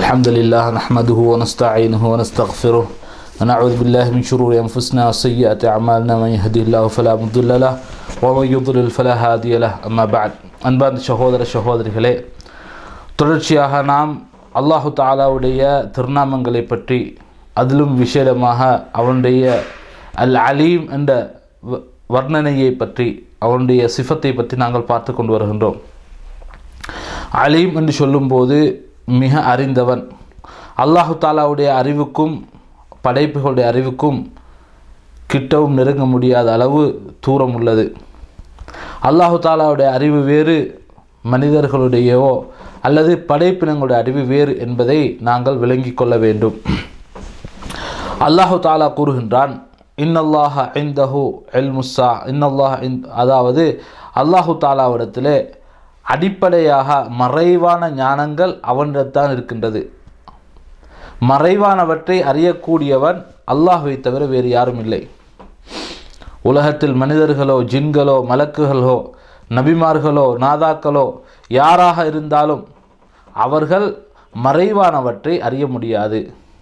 الحمد لله نحمده ونستعينه ونستغفره ونعوذ بالله من شرور أنفسنا وسيئات أعمالنا من يهده الله فلا مضل له ومن يضلل فلا هادي له أما بعد அன்பார்ந்த சகோதர சகோதரிகளே தொடர்ச்சியாக நாம் அல்லாஹு தாலாவுடைய திருநாமங்களை பற்றி அதிலும் விசேடமாக அவனுடைய அல் அலீம் என்ற வ- வர்ணனையை பற்றி அவனுடைய சிஃபத்தை பற்றி நாங்கள் பார்த்து கொண்டு வருகின்றோம் அலீம் என்று சொல்லும்போது மிக அறிந்தவன் அல்லாஹு தாலாவுடைய அறிவுக்கும் படைப்புகளுடைய அறிவுக்கும் கிட்டவும் நெருங்க முடியாத அளவு தூரம் உள்ளது அல்லாஹு தாலாவுடைய அறிவு வேறு மனிதர்களுடையவோ அல்லது படைப்பினங்களுடைய அறிவு வேறு என்பதை நாங்கள் விளங்கிக் கொள்ள வேண்டும் அல்லாஹு தாலா கூறுகின்றான் இன்னல்லாஹ ஐந்தஹு எல் முஸ்ஸா இன்னல்லாஹ இன்- அதாவது அல்லாஹு தாலாவிடத்திலே அடிப்படையாக மறைவான ஞானங்கள் அவனிடத்தான் இருக்கின்றது மறைவானவற்றை அறியக்கூடியவன் அல்லாஹ்வை தவிர வேறு யாரும் இல்லை உலகத்தில் மனிதர்களோ ஜின்களோ மலக்குகளோ நபிமார்களோ நாதாக்களோ யாராக இருந்தாலும் அவர்கள் மறைவானவற்றை அறிய முடியாது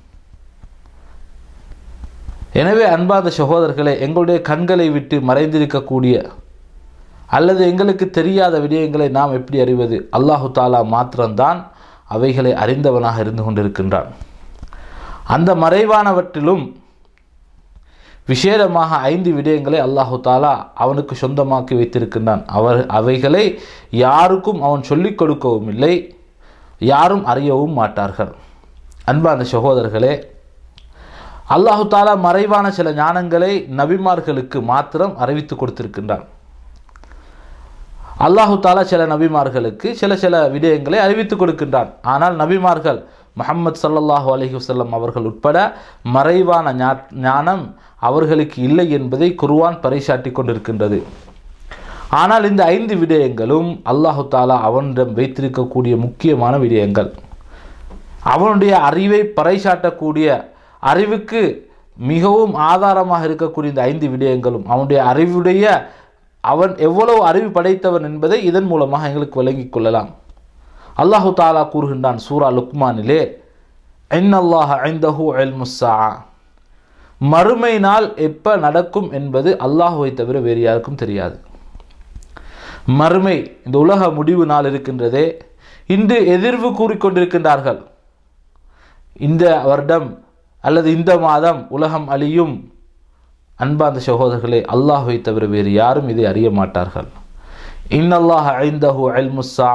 எனவே அன்பார்ந்த சகோதரர்களே எங்களுடைய கண்களை விட்டு மறைந்திருக்கக்கூடிய அல்லது எங்களுக்கு தெரியாத விடயங்களை நாம் எப்படி அறிவது அல்லாஹு தாலா மாத்திரம்தான் அவைகளை அறிந்தவனாக இருந்து கொண்டிருக்கின்றான் அந்த மறைவானவற்றிலும் விசேடமாக ஐந்து விடயங்களை அல்லாஹு தாலா அவனுக்கு சொந்தமாக்கி வைத்திருக்கின்றான் அவர் அவைகளை யாருக்கும் அவன் சொல்லிக் கொடுக்கவும் இல்லை யாரும் அறியவும் மாட்டார்கள் அன்பார்ந்த சகோதரர்களே அல்லாஹு தாலா மறைவான சில ஞானங்களை நபிமார்களுக்கு மாத்திரம் அறிவித்து கொடுத்திருக்கின்றான் அல்லாஹு தாலா சில நபிமார்களுக்கு சில சில விடயங்களை அறிவித்து கொடுக்கின்றான் ஆனால் நபிமார்கள் முஹம்மது ஸல்லல்லாஹு அலைஹி வஸல்லம் அவர்கள் உட்பட மறைவான ஞா- ஞானம் அவர்களுக்கு இல்லை என்பதை குர்ஆன் பறைசாட்டி கொண்டிருக்கின்றது ஆனால் இந்த ஐந்து விடயங்களும் அல்லாஹு தாலா அவனிடம் வைத்திருக்கக்கூடிய முக்கியமான விடயங்கள் அவனுடைய அறிவை பறைசாட்டக்கூடிய அறிவுக்கு மிகவும் ஆதாரமாக இருக்கக்கூடிய இந்த ஐந்து விடயங்களும் அவனுடைய அறிவுடைய அவன் எவ்வளவு அறிவு படைத்தவன் என்பதை இதன் மூலமாக எங்களுக்கு விளங்கிக் கொள்ளலாம் அல்லாஹு தாலா கூறுகின்றான் சூரா லுக்மானிலே இன்னல்லாஹ ஐந்தஹு இல்முஸ்ஸா மறுமை நாள் எப்போ நடக்கும் என்பது அல்லாஹுவை தவிர வேறு யாருக்கும் தெரியாது மறுமை இந்த உலக முடிவு நாள் இருக்கின்றதே இன்று எதிர்வு கூறிக்கொண்டிருக்கின்றார்கள் இந்த வருடம் அல்லது இந்த மாதம் உலகம் அழியும் அன்பார்ந்த சகோதரர்களே அல்லாஹ்வை தவிர வேறு யாரும் இதை அறிய மாட்டார்கள் இன்னல்லாஹ் ஐந்தஹு அல்முஸ்ஸா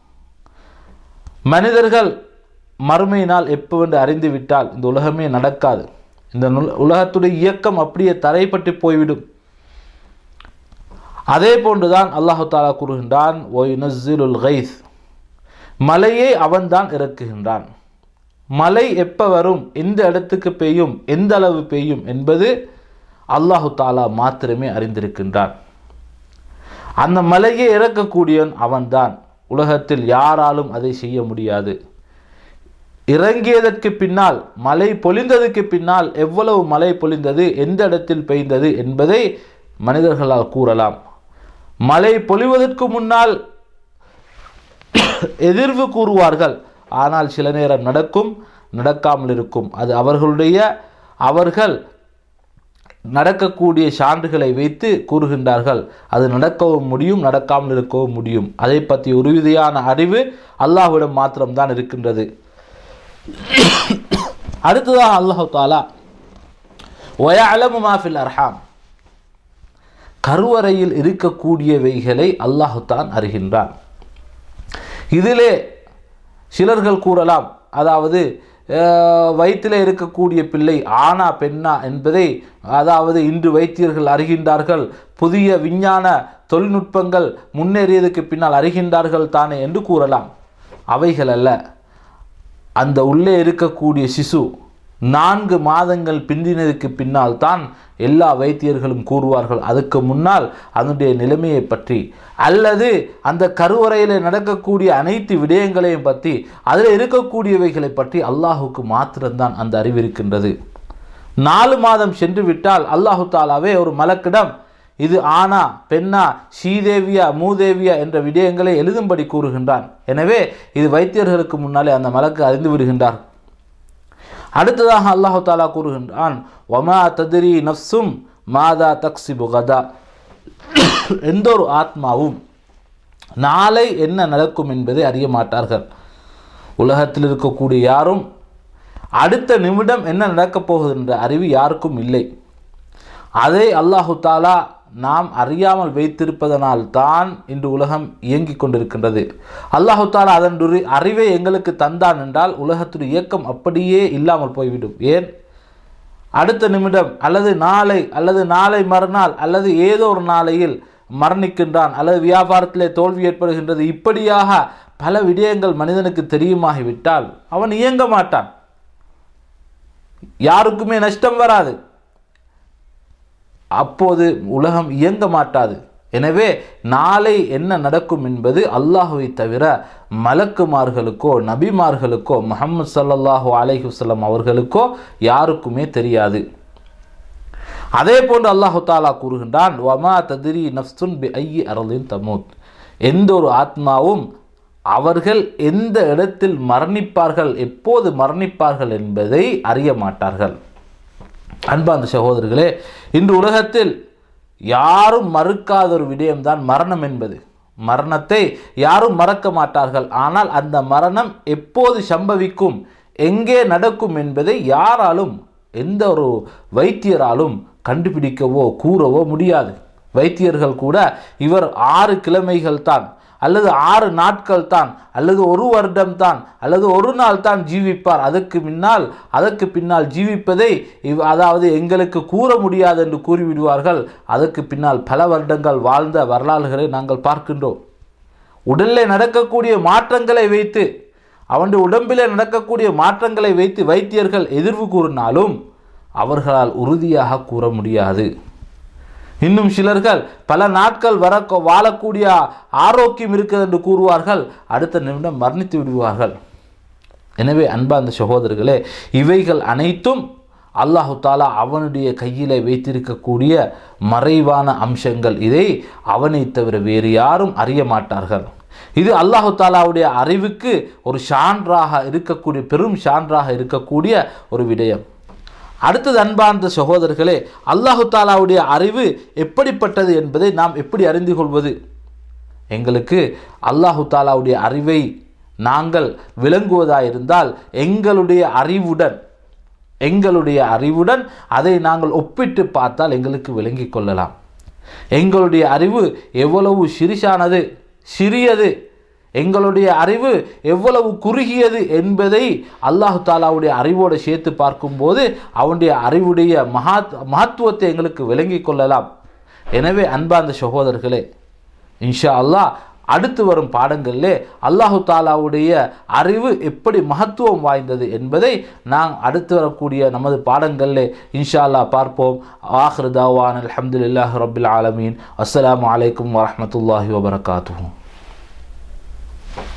மனிதர்கள் மறுமை நாள் எப்போவென்று அறிந்து விட்டால் இந்த உலகமே நடக்காது இந்த நுல- உலகத்துடைய இயக்கம் அப்படியே தரைப்பட்டு போய்விடும் அதே போன்றுதான் அல்லாஹு தாலா கூறுகின்றான் ஒயுனஸ்ஸிலுல் கைஸ் மலையை அவன்தான் இறக்குகின்றான் மழை எப்போ வரும் எந்த இடத்துக்கு பெய்யும் எந்த அளவு பெய்யும் என்பது அல்லாஹு தாலா மாத்திரமே அறிந்திருக்கின்றான் அந்த மலையை இறக்கக்கூடியவன் அவன்தான் உலகத்தில் யாராலும் அதை செய்ய முடியாது இறங்கியதற்கு பின்னால் மழை பொழிந்ததற்கு பின்னால் எவ்வளவு மழை பொழிந்தது எந்த இடத்தில் பெய்ந்தது என்பதை மனிதர்களால் கூறலாம் மழை பொழிவதற்கு முன்னால் எதிர்வு கூறுவார்கள் ஆனால் சில நேரம் நடக்கும் நடக்காமல் இருக்கும் அது அவர்களுடைய அவர்கள் நடக்கக்கூடிய சான்றுகளை வைத்து கூறுகின்றார்கள் அது நடக்கவும் முடியும் நடக்காமல் இருக்கவும் முடியும் அதை பற்றி உறுதியான அறிவு அல்லாஹ்விடம் மாத்திரம்தான் இருக்கின்றது அடுத்ததாக அல்லாஹு தாலா ஒயலமு மாஃபில் அர்ஹாம் கருவறையில் இருக்கக்கூடியவைகளை அல்லாஹு தான் அறிகின்றான் இதிலே சிலர்கள் கூறலாம் அதாவது அஹ், வயிற்றிலே இருக்கக்கூடிய பிள்ளை ஆனா பெண்ணா என்பதை அதாவது இன்று வைத்தியர்கள் அறிகின்றார்கள் புதிய விஞ்ஞான தொழில்நுட்பங்கள் முன்னேறியதுக்கு பின்னால் அறிகின்றார்கள் தானே என்று கூறலாம் அவைகள் அல்ல அந்த உள்ளே இருக்கக்கூடிய சிசு நான்கு மாதங்கள் பிந்தினதுக்கு பின்னால் தான் எல்லா வைத்தியர்களும் கூறுவார்கள் அதுக்கு முன்னால் அதனுடைய நிலைமையை பற்றி அல்லது அந்த கருவறையில் நடக்கக்கூடிய அனைத்து விடயங்களையும் பற்றி அதில் இருக்கக்கூடியவைகளை பற்றி அல்லாஹுக்கு மாத்திரம்தான் அந்த அறிவு இருக்கின்றது நாலு மாதம் சென்று விட்டால் அல்லாஹு தாலாவே ஒரு மலக்கிடம் இது ஆனா பெண்ணா ஸ்ரீதேவியா மூதேவியா என்ற விடயங்களை எழுதும்படி கூறுகின்றான் எனவே இது வைத்தியர்களுக்கு முன்னாலே அந்த மலக்கு அறிந்து விடுகின்றார் அடுத்ததாக அல்லாஹு தாலா கூறுகின்றான் ஒமா ததிரி நஃப்சும் மாதா தக்ஸி புகதா எந்த ஒரு ஆத்மாவும் நாளை என்ன நடக்கும் என்பதை அறிய மாட்டார்கள் உலகத்தில் இருக்கக்கூடிய யாரும் அடுத்த நிமிடம் என்ன நடக்கப் போகுது என்ற அறிவு யாருக்கும் இல்லை அதை அல்லாஹு தாலா நாம் அறியாமல் வைத்திருப்பதனால் தான் இன்று உலகம் இயங்கிக் கொண்டிருக்கின்றது அல்லாஹு தாலா அதன் அறிவை எங்களுக்கு தந்தான் என்றால் உலகத்துடைய இயக்கம் அப்படியே இல்லாமல் போய்விடும் ஏன் அடுத்த நிமிடம் அல்லது நாளை அல்லது நாளை மறுநாள் அல்லது ஏதோ ஒரு நாளையில் மரணிக்கின்றான் அல்லது வியாபாரத்திலே தோல்வி ஏற்படுகின்றது இப்படியாக பல விடயங்கள் மனிதனுக்கு தெரியுமாகிவிட்டால் அவன் இயங்க மாட்டான் யாருக்குமே நஷ்டம் வராது அப்போது உலகம் இயங்க மாட்டாது எனவே நாளை என்ன நடக்கும் என்பது அல்லாஹுவை தவிர மலக்குமார்களுக்கோ நபிமார்களுக்கோ முகமது சல்லல்லாஹு அலைஹி வஸல்லம் அவர்களுக்கோ யாருக்குமே தெரியாது அதே போன்று அல்லாஹு தாலா கூறுகின்றான் வமா ததிரி நஃப்சுன் பி ஐயி அரலின் தமூத் எந்த ஒரு ஆத்மாவும் அவர்கள் எந்த இடத்தில் மரணிப்பார்கள் எப்போது மரணிப்பார்கள் என்பதை அறிய மாட்டார்கள் அன்பார்ந்த சகோதரர்களே இன்று உலகத்தில் யாரும் மறுக்காத ஒரு விடயம்தான் மரணம் என்பது மரணத்தை யாரும் மறக்க மாட்டார்கள் ஆனால் அந்த மரணம் எப்போது சம்பவிக்கும் எங்கே நடக்கும் என்பதை யாராலும் எந்த ஒரு வைத்தியராலும் கண்டுபிடிக்கவோ கூறவோ முடியாது வைத்தியர்கள் கூட இவர் ஆறு கிழமைகள் தான் அல்லது ஆறு நாட்கள் தான் அல்லது ஒரு வருடம் தான் அல்லது ஒரு நாள் தான் ஜீவிப்பார் அதற்கு பின்னால் அதற்கு பின்னால் ஜீவிப்பதை இவ் அதாவது எங்களுக்கு கூற முடியாது என்று கூறிவிடுவார்கள் அதற்கு பின்னால் பல வருடங்கள் வாழ்ந்த வரலாறுகளை நாங்கள் பார்க்கின்றோம் உடலில் நடக்கக்கூடிய மாற்றங்களை வைத்து அவனுடைய உடம்பிலே நடக்கக்கூடிய மாற்றங்களை வைத்து வைத்தியர்கள் எதிர்வு கூறினாலும் அவர்களால் உறுதியாக கூற முடியாது இன்னும் சிலர்கள் பல நாட்கள் வர வாழக்கூடிய ஆரோக்கியம் இருக்குது என்று கூறுவார்கள் அடுத்த நிமிடம் மரணித்து விடுவார்கள் எனவே அன்பார்ந்த சகோதரர்களே இவைகள் அனைத்தும் அல்லாஹு தாலா அவனுடைய கையிலே வைத்திருக்கக்கூடிய மறைவான அம்சங்கள் இதை அவனை தவிர வேறு யாரும் அறிய மாட்டார்கள் இது அல்லாஹு தாலாவுடைய அறிவுக்கு ஒரு சான்றாக இருக்கக்கூடிய பெரும் சான்றாக இருக்கக்கூடிய ஒரு விடயம் அடுத்தது அன்பார்ந்த சகோதரர்களே அல்லாஹு தாலாவுடைய அறிவு எப்படிப்பட்டது என்பதை நாம் எப்படி அறிந்து கொள்வது எங்களுக்கு அல்லாஹு தாலாவுடைய அறிவை நாங்கள் விளங்குவதாயிருந்தால் எங்களுடைய அறிவுடன் எங்களுடைய அறிவுடன் அதை நாங்கள் ஒப்பிட்டு பார்த்தால் எங்களுக்கு விளங்கிக் கொள்ளலாம் எங்களுடைய அறிவு எவ்வளவு சிறிசானது சிறியது எங்களுடைய அறிவு எவ்வளவு குறுகியது என்பதை அல்லாஹு தாலாவுடைய அறிவோடு சேர்த்து பார்க்கும்போது அவனுடைய அறிவுடைய மகாத் மகத்துவத்தை எங்களுக்கு விளங்கிக் கொள்ளலாம் எனவே அன்பார்ந்த சகோதரர்களே இன்ஷா அல்லாஹ் அடுத்து வரும் பாடங்களிலே அல்லாஹு தாலாவுடைய அறிவு எப்படி மகத்துவம் வாய்ந்தது என்பதை நாம் அடுத்து வரக்கூடிய நமது பாடங்களிலே இன்ஷா அல்லாஹ் பார்ப்போம் ஆஹ்ரு தாவான் அலமதுல்லாஹ் ரபில் ஆலமீன் அஸ்ஸலாமு அலைக்கும் வரமத்துல்லாஹி வபரகாத்துஹூ